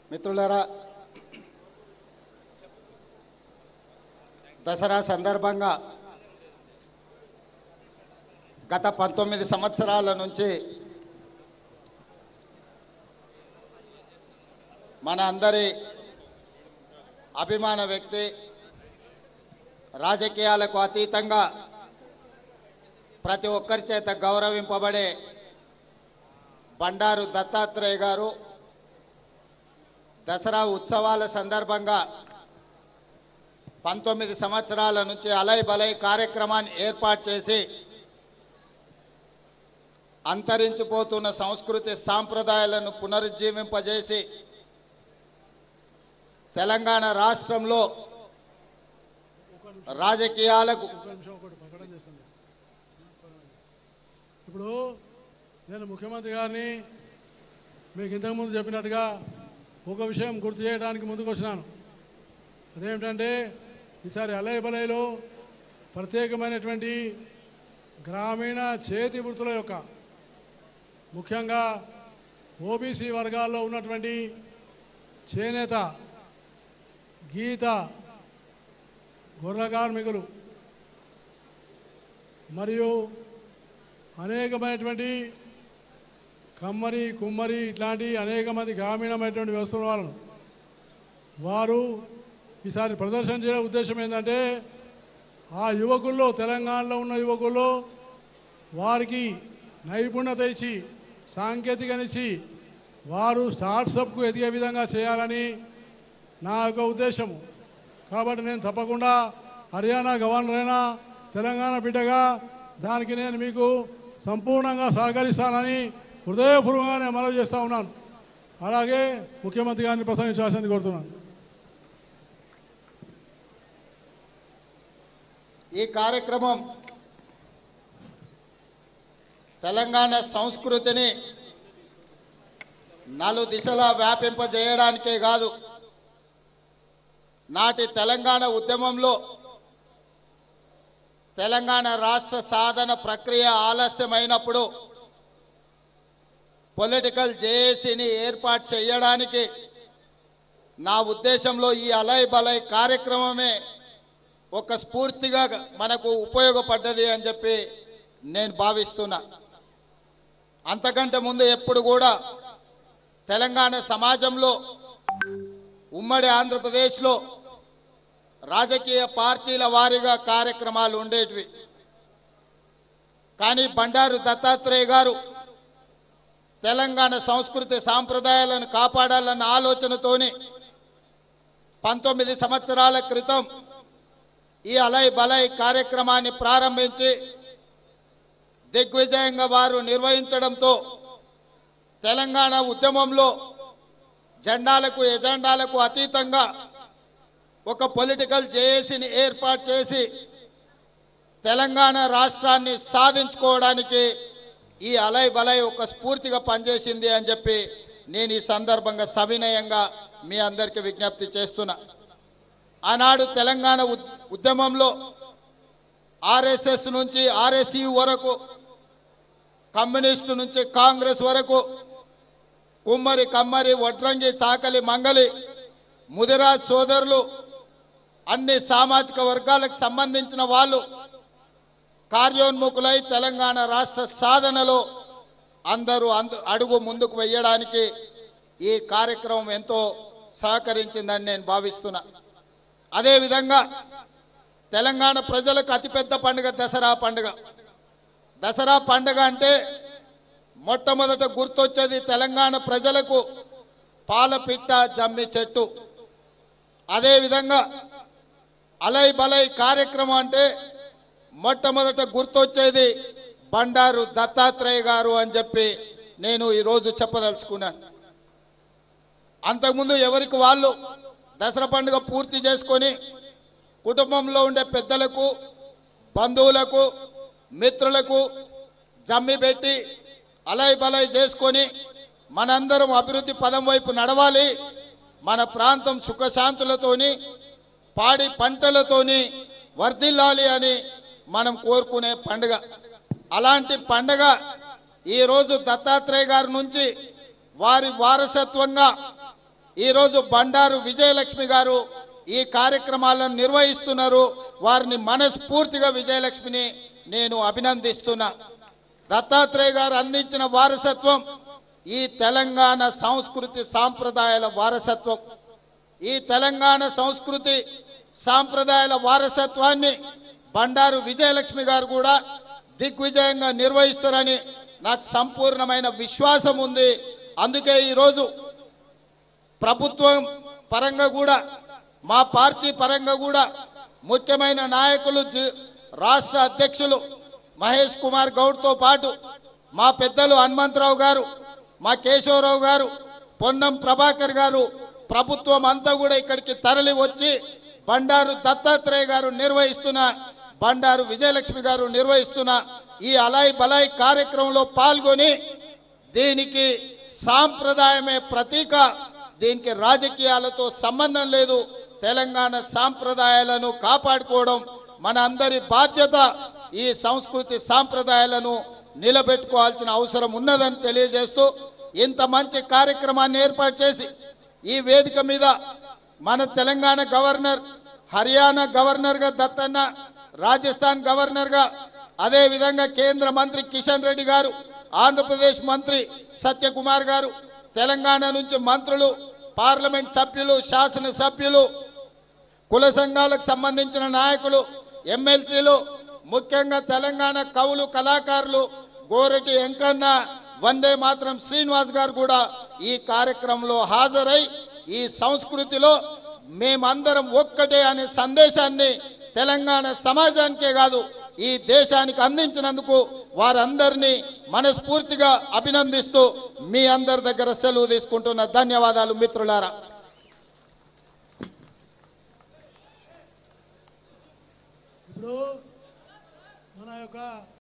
మిత్రులారా దసరా సందర్భంగా గత పంతొమ్మిది సంవత్సరాల నుంచి మన అందరి అభిమాన వ్యక్తి రాజకీయాలకు అతీతంగా ప్రతి ఒక్కరి చేత గౌరవింపబడే బండారు దత్తాత్రేయ గారు దసరా ఉత్సవాల సందర్భంగా పంతొమ్మిది సంవత్సరాల నుంచి అలై బలై కార్యక్రమాన్ని ఏర్పాటు చేసి అంతరించిపోతున్న సంస్కృతి సాంప్రదాయాలను పునరుజ్జీవింపజేసి తెలంగాణ రాష్ట్రంలో రాజకీయాలకు ఒక్క నిమిషం ఒకటి ప్రకటన చేస్తుంది ఇప్పుడు నేను ముఖ్యమంత్రి గారిని మీకు ఇంతకుముందు చెప్పినట్టుగా ఒక విషయం గుర్తు చేయడానికి ముందుకు వచ్చినాను అదేమిటంటే ఈసారి అలయ బలయలో ప్రత్యేకమైనటువంటి గ్రామీణ చేతి వృత్తుల యొక్క ముఖ్యంగా ఓబీసీ వర్గాల్లో ఉన్నటువంటి చేనేత గీత గొర్రె కార్మికులు మరియు అనేకమైనటువంటి కమ్మరి కుమ్మరి ఇట్లాంటి అనేక మంది గ్రామీణమైనటువంటి వ్యవస్థల వాళ్ళను వారు ఈసారి ప్రదర్శన చేయడం ఉద్దేశం ఏంటంటే ఆ యువకుల్లో తెలంగాణలో ఉన్న యువకుల్లో వారికి నైపుణ్యత ఇచ్చి సాంకేతికత ఇచ్చి వారు స్టార్ట్సప్కు ఎదిగే విధంగా చేయాలని నా యొక్క ఉద్దేశము కాబట్టి నేను తప్పకుండా హర్యానా గవర్నర్ అయినా తెలంగాణ బిడ్డగా దానికి నేను మీకు సంపూర్ణంగా సహకరిస్తానని హృదయపూర్వకంగా నేను మనవి చేస్తా ఉన్నాను అలాగే ముఖ్యమంత్రి గారిని ప్రసంగించాల్సింది కోరుతున్నాను ఈ కార్యక్రమం తెలంగాణ సంస్కృతిని నలు దిశలా వ్యాపింపజేయడానికే కాదు నాటి తెలంగాణ ఉద్యమంలో తెలంగాణ రాష్ట్ర సాధన ప్రక్రియ ఆలస్యమైనప్పుడు పొలిటికల్ జేఏసీని ఏర్పాటు చేయడానికి నా ఉద్దేశంలో ఈ అలయ్ బలయ్ కార్యక్రమమే ఒక స్ఫూర్తిగా మనకు ఉపయోగపడ్డది అని చెప్పి నేను భావిస్తున్నా అంతకంటే ముందు ఎప్పుడు కూడా తెలంగాణ సమాజంలో ఉమ్మడి ఆంధ్రప్రదేశ్లో రాజకీయ పార్టీల వారీగా కార్యక్రమాలు ఉండేటివి కానీ బండారు దత్తాత్రేయ గారు తెలంగాణ సంస్కృతి సాంప్రదాయాలను కాపాడాలన్న ఆలోచనతోని పంతొమ్మిది సంవత్సరాల క్రితం ఈ అలయ్ బలయ్ కార్యక్రమాన్ని ప్రారంభించి దిగ్విజయంగా వారు నిర్వహించడంతో తెలంగాణ ఉద్యమంలో జెండాలకు ఎజెండాలకు అతీతంగా ఒక పొలిటికల్ జేఏసీని ఏర్పాటు చేసి తెలంగాణ రాష్ట్రాన్ని సాధించుకోవడానికి ఈ అలయ్ బలయ్ ఒక స్ఫూర్తిగా పనిచేసింది అని చెప్పి నేను ఈ సందర్భంగా సవినయంగా మీ అందరికీ విజ్ఞప్తి చేస్తున్నా ఆనాడు తెలంగాణ ఉద్- ఉద్యమంలో ఆర్ఎస్ఎస్ నుంచి ఆర్ఎస్యు వరకు కమ్యూనిస్టు నుంచి కాంగ్రెస్ వరకు కుమ్మరి కమ్మరి వడ్రంగి చాకలి మంగలి ముదిరాజ్ సోదరులు అన్ని సామాజిక వర్గాలకు సంబంధించిన వాళ్ళు కార్యోన్ముఖులై తెలంగాణ రాష్ట్ర సాధనలో అందరూ అంద అడుగు ముందుకు వెయ్యడానికి ఈ కార్యక్రమం ఎంతో సహకరించిందని నేను భావిస్తున్నా అదేవిధంగా తెలంగాణ ప్రజలకు అతిపెద్ద పండుగ దసరా పండుగ దసరా పండుగ అంటే మొట్టమొదట గుర్తొచ్చేది తెలంగాణ ప్రజలకు పాలపిట్ట జమ్మి చెట్టు అదేవిధంగా అలై బలై కార్యక్రమం అంటే మొట్టమొదట గుర్తొచ్చేది బండారు దత్తాత్రేయ గారు అని చెప్పి నేను ఈరోజు చెప్పదలుచుకున్నాను అంతకుముందు ఎవరికి వాళ్ళు దసరా పండుగ పూర్తి చేసుకొని కుటుంబంలో ఉండే పెద్దలకు బంధువులకు మిత్రులకు జమ్మి పెట్టి అలై బలై చేసుకొని మనందరం అభివృద్ధి పదం వైపు నడవాలి మన ప్రాంతం సుఖశాంతులతోని పాడి పంటలతోని వర్ధిల్లాలి అని మనం కోరుకునే పండుగ అలాంటి పండుగ ఈరోజు దత్తాత్రేయ గారి నుంచి వారి వారసత్వంగా ఈరోజు బండారు విజయలక్ష్మి గారు ఈ కార్యక్రమాలను నిర్వహిస్తున్నారు వారిని మనస్ఫూర్తిగా విజయలక్ష్మిని నేను అభినందిస్తున్నా దత్తాత్రేయ గారు అందించిన వారసత్వం ఈ తెలంగాణ సంస్కృతి సాంప్రదాయాల వారసత్వం ఈ తెలంగాణ సంస్కృతి సాంప్రదాయాల వారసత్వాన్ని బండారు విజయలక్ష్మి గారు కూడా దిగ్విజయంగా నిర్వహిస్తారని నాకు సంపూర్ణమైన విశ్వాసం ఉంది అందుకే ఈరోజు ప్రభుత్వం పరంగా కూడా మా పార్టీ పరంగా కూడా ముఖ్యమైన నాయకులు జి- రాష్ట్ర అధ్యక్షులు మహేష్ కుమార్ గౌడ్తో పాటు మా పెద్దలు హనుమంతరావు గారు మా కేశవరావు గారు పొన్నం ప్రభాకర్ గారు ప్రభుత్వం అంతా కూడా ఇక్కడికి తరలి వచ్చి బండారు దత్తాత్రేయ గారు నిర్వహిస్తున్న బండారు విజయలక్ష్మి గారు నిర్వహిస్తున్న ఈ అలాయ్ బలాయ్ కార్యక్రమంలో పాల్గొని దీనికి సాంప్రదాయమే ప్రతీక దీనికి రాజకీయాలతో సంబంధం లేదు తెలంగాణ సాంప్రదాయాలను కాపాడుకోవడం మన అందరి బాధ్యత ఈ సంస్కృతి సాంప్రదాయాలను నిలబెట్టుకోవాల్సిన అవసరం ఉన్నదని తెలియజేస్తూ ఇంత మంచి కార్యక్రమాన్ని ఏర్పాటు చేసి ఈ వేదిక మీద మన తెలంగాణ గవర్నర్ హర్యానా గవర్నర్గా దత్తన్న రాజస్థాన్ గవర్నర్గా అదే విధంగా కేంద్ర మంత్రి కిషన్ రెడ్డి గారు ఆంధ్రప్రదేశ్ మంత్రి సత్యకుమార్ గారు తెలంగాణ నుంచి మంత్రులు పార్లమెంట్ సభ్యులు శాసన సభ్యులు కుల సంఘాలకు సంబంధించిన నాయకులు ఎమ్మెల్సీలు ముఖ్యంగా తెలంగాణ కవులు కళాకారులు గోరటి వెంకన్న వందే మాత్రం శ్రీనివాస్ గారు కూడా ఈ కార్యక్రమంలో హాజరై ఈ సంస్కృతిలో మేమందరం ఒక్కటే అనే సందేశాన్ని తెలంగాణ సమాజానికే కాదు ఈ దేశానికి అందించినందుకు వారందరినీ మనస్ఫూర్తిగా అభినందిస్తూ మీ అందరి దగ్గర సెలవు తీసుకుంటున్న ధన్యవాదాలు మిత్రులారా ఇప్పుడు మన యొక్క